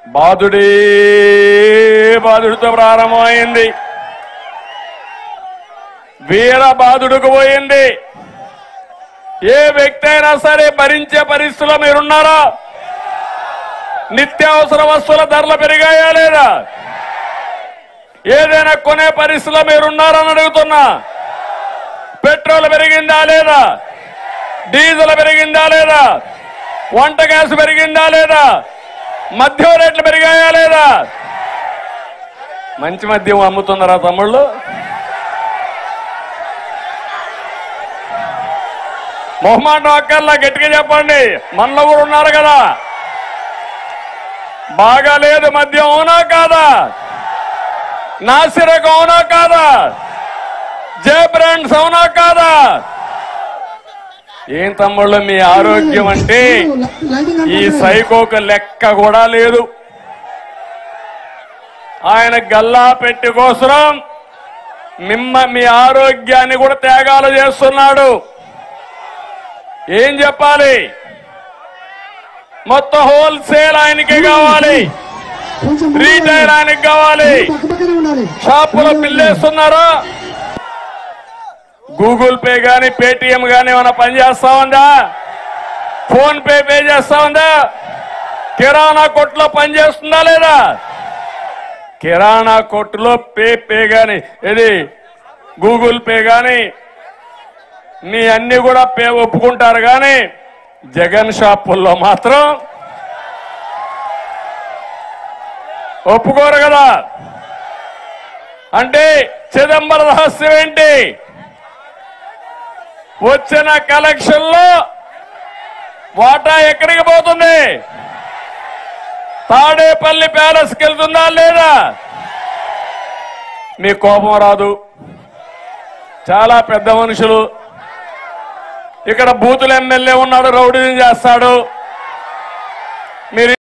బాధుడే బాధుడితో ప్రారంభమైంది వీర బాధుడుకు పోయింది ఏ వ్యక్తి అయినా సరే భరించే పరిస్థితిలో మీరున్నారా నిత్యావసర వస్తువుల ధరలు పెరిగాయా లేదా ఏదైనా కొనే పరిస్థితిలో మీరున్నారని అడుగుతున్నా పెట్రోల్ పెరిగిందా లేదా డీజిల్ పెరిగిందా లేదా వంట గ్యాస్ పెరిగిందా లేదా మద్యం రేట్లు పెరిగాయా లేదా మంచి మద్యం అమ్ముతున్నారా తమ్ముళ్ళు మొహమాట అక్కర్లా గట్టిగా చెప్పండి మనలో కూడా ఉన్నారు కదా బాగా లేదు మద్యం అవునా కాదా నాసిరకం అవునా కాదా జే బ్రాండ్స్ అవునా కాదా ఏం తమ్ముళ్ళు మీ ఆరోగ్యం అంటే ఈ సైకోకు లెక్క కూడా లేదు ఆయన గల్లా పెట్టి కోసరం మిమ్మ మీ ఆరోగ్యాన్ని కూడా త్యాగాలు చేస్తున్నాడు ఏం చెప్పాలి మొత్తం హోల్సేల్ ఆయనకే కావాలి రీటైల్ ఆయనకి కావాలి పక్కపక్కనే ఉండాలి షాపులో బిల్లేస్తున్నారా గూగుల్ పే గాని పేటిఎం గాని ఏమైనా పని చేస్తా ఉందా ఫోన్ పే పే చేస్తా ఉందా కిరాణా కొట్టులో పని చేస్తుందా లేదా కిరాణా కొట్టులో పే పే గాని ఇది గూగుల్ పే గాని మీ అన్ని కూడా పే ఒప్పుకుంటారు కానీ జగన్ షాపుల్లో మాత్రం ఒప్పుకోరు కదా అంటే చిదంబర రహస్యం ఏంటి వచ్చిన కలెక్షన్ లో వాటా ఎక్కడికి పోతుంది తాడేపల్లి ప్యాలెస్కి వెళ్తుందా లేదా మీ కోపం రాదు చాలా పెద్ద మనుషులు ఇక్కడ బూతుల ఎమ్మెల్యే ఉన్నాడు రౌడీని చేస్తాడు మీరు